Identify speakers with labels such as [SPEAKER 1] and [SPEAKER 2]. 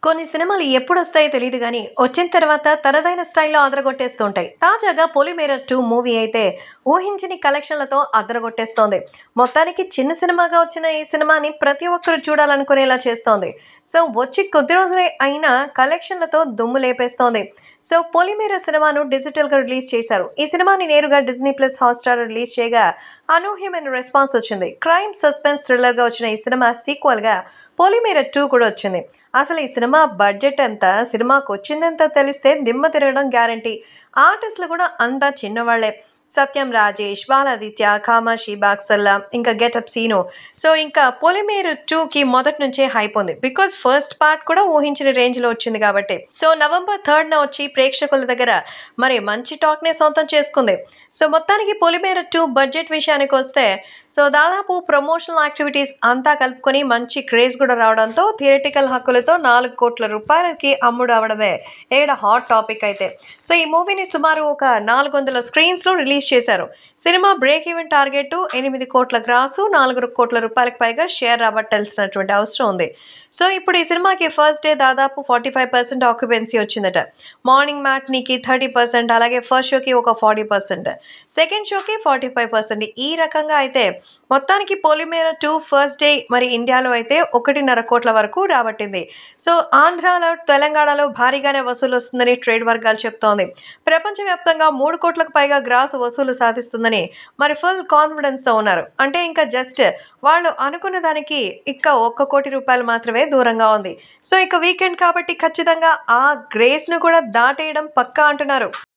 [SPEAKER 1] కొన్ని సినిమాలు ఎప్పుడు వస్తాయో తెలియదు కానీ వచ్చిన తర్వాత తనదైన స్టైల్లో అదరగొట్టేస్తుంటాయి తాజాగా పొలిమేర టూ మూవీ అయితే ఊహించని కలెక్షన్లతో అదరగొట్టేస్తోంది మొత్తానికి చిన్న సినిమాగా వచ్చిన ఈ సినిమాని ప్రతి ఒక్కరు చూడాలనుకునేలా చేస్తోంది సో వచ్చి కొద్ది రోజులే అయినా కలెక్షన్లతో దుమ్ము లేపేస్తోంది సో పొలిమేర సినిమాను డిజిటల్గా రిలీజ్ చేశారు ఈ సినిమాని నేరుగా డిజ్నీ ప్లస్ హాట్స్టార్ రిలీజ్ చేయగా అనూహ్యమైన రెస్పాన్స్ వచ్చింది క్రైమ్ సస్పెన్స్ థ్రిల్లర్గా వచ్చిన ఈ సినిమా సీక్వల్గా పొలిమేర టూ కూడా వచ్చింది అసలు ఈ సినిమా బడ్జెట్ ఎంత సినిమాకు వచ్చిందెంత తెలిస్తే దిమ్మ తిరగడం గ్యారంటీ ఆర్టిస్టులు కూడా అంతా చిన్నవాళ్లే సత్యం రాజేష్ బాలాదిత్య కామాషి బాక్సల్లా ఇంకా గెటప్ సీను సో ఇంకా పొలిమేరు టూకి మొదటి నుంచే హైప్ ఉంది బికాజ్ ఫస్ట్ పార్ట్ కూడా ఊహించిన రేంజ్లో వచ్చింది కాబట్టి సో నవంబర్ థర్డ్న వచ్చి ప్రేక్షకుల దగ్గర మరి మంచి టాక్నే సొంతం చేసుకుంది సో మొత్తానికి పొలిమేర టూ బడ్జెట్ విషయానికి వస్తే సో దాదాపు ప్రమోషనల్ యాక్టివిటీస్ అంతా కలుపుకొని మంచి క్రేజ్ కూడా రావడంతో థియరిటికల్ హక్కులతో నాలుగు కోట్ల రూపాయలకి అమ్ముడు అవడమే ఏడ హాట్ టాపిక్ అయితే సో ఈ మూవీని సుమారు ఒక నాలుగు వందల స్క్రీన్స్లో రిలీజ్ చేశారు సినిమా బ్రేక్ ఈవెన్ టార్గెట్ ఎనిమిది కోట్ల గ్రాసు నాలుగు కోట్ల రూపాయలకు పైగా షేర్ రాబట్టాల్సినటువంటి అవసరం ఉంది సో ఇప్పుడు ఈ సినిమాకి ఫస్ట్ డే దాదాపు ఫార్టీ ఫైవ్ పర్సెంట్ ఆక్యుపెన్సీ వచ్చిందట మార్నింగ్ మ్యాట్నీకి థర్టీ పర్సెంట్ అలాగే ఫస్ట్ షోకి ఒక ఫార్టీ పర్సెంట్ సెకండ్ షోకి ఫార్టీ ఫైవ్ పర్సెంట్ ఈ రకంగా అయితే మొత్తానికి పొలిమేర టూ ఫస్ట్ డే మరి ఇండియాలో అయితే ఒకటిన్నర కోట్ల వరకు రాబట్టింది సో ఆంధ్రాలో తెలంగాణలో భారీగానే వసూలు వస్తుందని ట్రేడ్ వర్గాలు చెప్తోంది ప్రపంచవ్యాప్తంగా మూడు కోట్లకు పైగా గ్రాస్ వసూలు సాధిస్తుందని మరి ఫుల్ కాన్ఫిడెన్స్తో ఉన్నారు అంటే ఇంకా జస్ట్ వాళ్ళు అనుకున్న దానికి ఇక ఒక్క కోటి రూపాయలు మాత్రమే దూరంగా ఉంది సో ఇక వీకెండ్ కాబట్టి ఖచ్చితంగా ఆ గ్రేస్ను కూడా దాటేయడం పక్కా అంటున్నారు